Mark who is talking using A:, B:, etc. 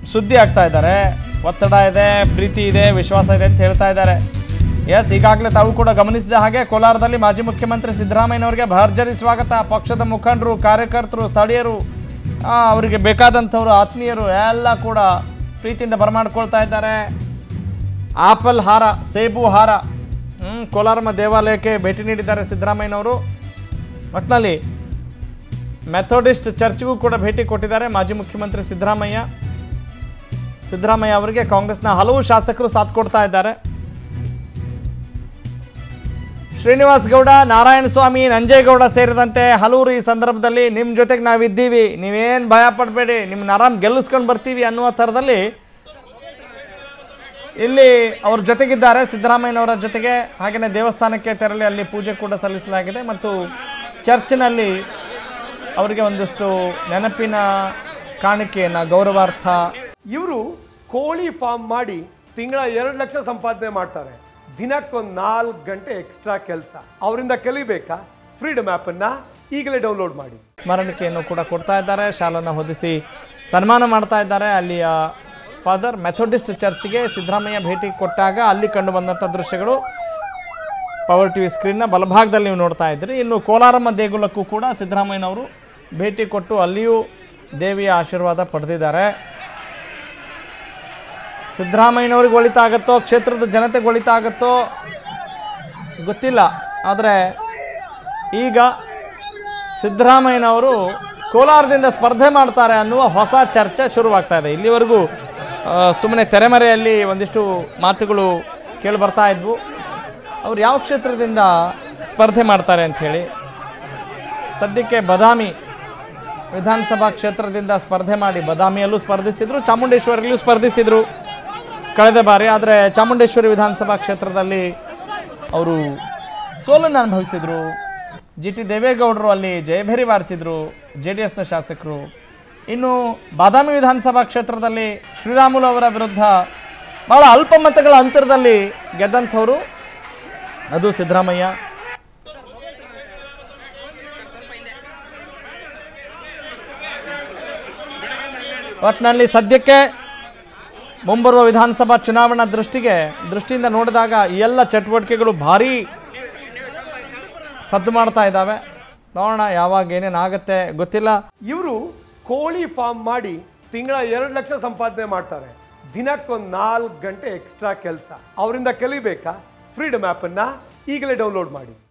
A: ಸುದ್ದಿ ಆಗ್ತಾ ಇದ್ದಾರೆ ಒತ್ತಡ ಇದೆ ಪ್ರೀತಿ ಇದೆ ವಿಶ್ವಾಸ ಇದೆ ಅಂತ ಹೇಳ್ತಾ ಇದ್ದಾರೆ ಎಸ್ ಈಗಾಗಲೇ ತಾವು ಕೂಡ ಗಮನಿಸಿದ ಹಾಗೆ ಕೋಲಾರದಲ್ಲಿ ಮಾಜಿ ಮುಖ್ಯಮಂತ್ರಿ ಸಿದ್ದರಾಮಯ್ಯನವರಿಗೆ ಭರ್ಜರಿ ಸ್ವಾಗತ ಪಕ್ಷದ ಮುಖಂಡರು ಕಾರ್ಯಕರ್ತರು ಸ್ಥಳೀಯರು ಆ, ಅವರಿಗೆ ಬೇಕಾದಂಥವ್ರು ಆತ್ಮೀಯರು ಎಲ್ಲ ಕೂಡ ಪ್ರೀತಿಯಿಂದ ಬರಮಾಡ್ಕೊಳ್ತಾ ಇದ್ದಾರೆ ಆಪಲ್ ಹಾರ ಸೇಬು ಹಾರ ಹ್ಮ್, ಕೋಲಾರಮ್ಮ ದೇವಾಲಯಕ್ಕೆ ಭೇಟಿ ನೀಡಿದ್ದಾರೆ ಸಿದ್ದರಾಮಯ್ಯನವರು ಒಟ್ಟಿನಲ್ಲಿ ಮೆಥೋಡಿಸ್ಟ್ ಚರ್ಚ್ಗೂ ಕೂಡ ಭೇಟಿ ಕೊಟ್ಟಿದ್ದಾರೆ ಮಾಜಿ ಮುಖ್ಯಮಂತ್ರಿ ಸಿದ್ದರಾಮಯ್ಯ ಸಿದ್ದರಾಮಯ್ಯ ಅವರಿಗೆ ಕಾಂಗ್ರೆಸ್ನ ಹಲವು ಶಾಸಕರು ಸಾಥ್ ಕೊಡ್ತಾ ಇದ್ದಾರೆ ಶ್ರೀನಿವಾಸ್ ಗೌಡ ನಾರಾಯಣ ಸ್ವಾಮಿ ನಂಜೇಗೌಡ ಸೇರಿದಂತೆ ಹಲವರು ಈ ಸಂದರ್ಭದಲ್ಲಿ ನಿಮ್ಮ ಜೊತೆಗೆ ನಾವಿದ್ದೀವಿ ನೀವೇನು ಭಯ ಪಡಬೇಡಿ ನಿಮ್ಮನ್ನ ಆರಾಮ್ ಗೆಲ್ಲಿಸ್ಕೊಂಡು ಬರ್ತೀವಿ ಅನ್ನುವ ಥರದಲ್ಲಿ ಇಲ್ಲಿ ಅವ್ರ ಜೊತೆಗಿದ್ದಾರೆ ಸಿದ್ದರಾಮಯ್ಯನವರ ಜೊತೆಗೆ ಹಾಗೆಯೇ ದೇವಸ್ಥಾನಕ್ಕೆ ತೆರಳಿ ಅಲ್ಲಿ ಪೂಜೆ ಕೂಡ ಸಲ್ಲಿಸಲಾಗಿದೆ ಮತ್ತು ಚರ್ಚ್ನಲ್ಲಿ ಅವರಿಗೆ ಒಂದಿಷ್ಟು ನೆನಪಿನ ಕಾಣಿಕೆಯನ್ನು ಗೌರವಾರ್ಥ
B: ಇವರು ಕೋಳಿ ಫಾರ್ಮ್ ಮಾಡಿ ತಿಂಗಳ ಎರಡು ಲಕ್ಷ ಸಂಪಾದನೆ ಮಾಡ್ತಾರೆ ದಿನಕ್ಕೊಂದು ನಾಲ್ಕು ಗಂಟೆ ಎಕ್ಸ್ಟ್ರಾ ಕೆಲಸ ಅವರಿಂದ ಕಲಿಬೇಕಾ ಫ್ರೀಡಮ್ ಆ್ಯಪನ್ನು ಈಗಲೇ ಡೌನ್ಲೋಡ್ ಮಾಡಿ
A: ಸ್ಮರಣಿಕೆಯನ್ನು ಕೂಡ ಕೊಡ್ತಾ ಇದ್ದಾರೆ ಶಾಲನ್ನು ಹೊದಿಸಿ ಸನ್ಮಾನ ಮಾಡ್ತಾ ಇದ್ದಾರೆ ಅಲ್ಲಿಯ ಫಾದರ್ ಮೆಥೋಡಿಸ್ಟ್ ಚರ್ಚ್ಗೆ ಸಿದ್ದರಾಮಯ್ಯ ಭೇಟಿ ಕೊಟ್ಟಾಗ ಅಲ್ಲಿ ಕಂಡು ಬಂದಂಥ ದೃಶ್ಯಗಳು ಪವರ್ ಟಿವಿ ಸ್ಕ್ರೀನ್ನ ಬಲಭಾಗದಲ್ಲಿ ನೀವು ನೋಡ್ತಾ ಇದ್ದೀರಿ ಇನ್ನು ಕೋಲಾರಮ್ಮ ದೇಗುಲಕ್ಕೂ ಕೂಡ ಸಿದ್ದರಾಮಯ್ಯನವರು ಭೇಟಿ ಕೊಟ್ಟು ಅಲ್ಲಿಯೂ ದೇವಿಯ ಆಶೀರ್ವಾದ ಪಡೆದಿದ್ದಾರೆ ಸಿದ್ದರಾಮಯ್ಯನವ್ರಿಗೆ ಒಳಿತಾಗತ್ತೋ ಕ್ಷೇತ್ರದ ಜನತೆಗೆ ಒಳಿತಾಗತ್ತೋ ಗೊತ್ತಿಲ್ಲ ಆದರೆ ಈಗ ಸಿದ್ದರಾಮಯ್ಯನವರು ಕೋಲಾರದಿಂದ ಸ್ಪರ್ಧೆ ಮಾಡ್ತಾರೆ ಅನ್ನುವ ಹೊಸ ಚರ್ಚೆ ಶುರುವಾಗ್ತಾ ಇದೆ ಇಲ್ಲಿವರೆಗೂ ಸುಮ್ಮನೆ ತೆರೆಮರೆಯಲ್ಲಿ ಒಂದಿಷ್ಟು ಮಾತುಗಳು ಕೇಳಿ ಬರ್ತಾ ಇದ್ವು ಅವ್ರು ಯಾವ ಕ್ಷೇತ್ರದಿಂದ ಸ್ಪರ್ಧೆ ಮಾಡ್ತಾರೆ ಅಂಥೇಳಿ ಸದ್ಯಕ್ಕೆ ಬದಾಮಿ ವಿಧಾನಸಭಾ ಕ್ಷೇತ್ರದಿಂದ ಸ್ಪರ್ಧೆ ಮಾಡಿ ಬದಾಮಿಯಲ್ಲೂ ಸ್ಪರ್ಧಿಸಿದ್ರು ಚಾಮುಂಡೇಶ್ವರಿಯಲ್ಲೂ ಸ್ಪರ್ಧಿಸಿದ್ರು ಕಳೆದ ಬಾರಿ ಆದರೆ ಚಾಮುಂಡೇಶ್ವರಿ ವಿಧಾನಸಭಾ ಕ್ಷೇತ್ರದಲ್ಲಿ ಅವರು ಸೋಲನ್ನು ಅನುಭವಿಸಿದರು ಜಿ ಟಿ ದೇವೇಗೌಡರು ಅಲ್ಲಿ ಜಯಭೇರಿ ಬಾರಿಸಿದ್ರು ಜೆ ಡಿ ಎಸ್ನ ಶಾಸಕರು ಇನ್ನು ಬಾದಾಮಿ ವಿಧಾನಸಭಾ ಕ್ಷೇತ್ರದಲ್ಲಿ ಶ್ರೀರಾಮುಲು ಅವರ ವಿರುದ್ಧ ಬಹಳ ಅಲ್ಪ ಮತಗಳ ಅಂತರದಲ್ಲಿ ಗೆದ್ದಂಥವರು ಅದು ಸಿದ್ದರಾಮಯ್ಯ ಒಟ್ಟಿನಲ್ಲಿ ಸದ್ಯಕ್ಕೆ ಮುಂಬರುವ ವಿಧಾನಸಭಾ ಚುನಾವಣಾ ದೃಷ್ಟಿಗೆ ದೃಷ್ಟಿಯಿಂದ ನೋಡಿದಾಗ ಈ ಎಲ್ಲ ಚಟುವಟಿಕೆಗಳು ಭಾರೀ ಸದ್ದು ಮಾಡ್ತಾ ಇದ್ದಾವೆ ನೋಡೋಣ ಯಾವಾಗ ಏನೇನಾಗುತ್ತೆ ಗೊತ್ತಿಲ್ಲ
B: ಇವರು ಕೋಳಿ ಫಾರ್ಮ್ ಮಾಡಿ ತಿಂಗಳ ಎರಡು ಲಕ್ಷ ಸಂಪಾದನೆ ಮಾಡ್ತಾರೆ ದಿನಕ್ಕೊಂದು ನಾಲ್ಕು ಗಂಟೆ ಎಕ್ಸ್ಟ್ರಾ ಕೆಲಸ ಅವರಿಂದ ಕಲಿಬೇಕಾ ಫ್ರೀಡಮ್ ಆ್ಯಪನ್ನು ಈಗಲೇ ಡೌನ್ಲೋಡ್ ಮಾಡಿ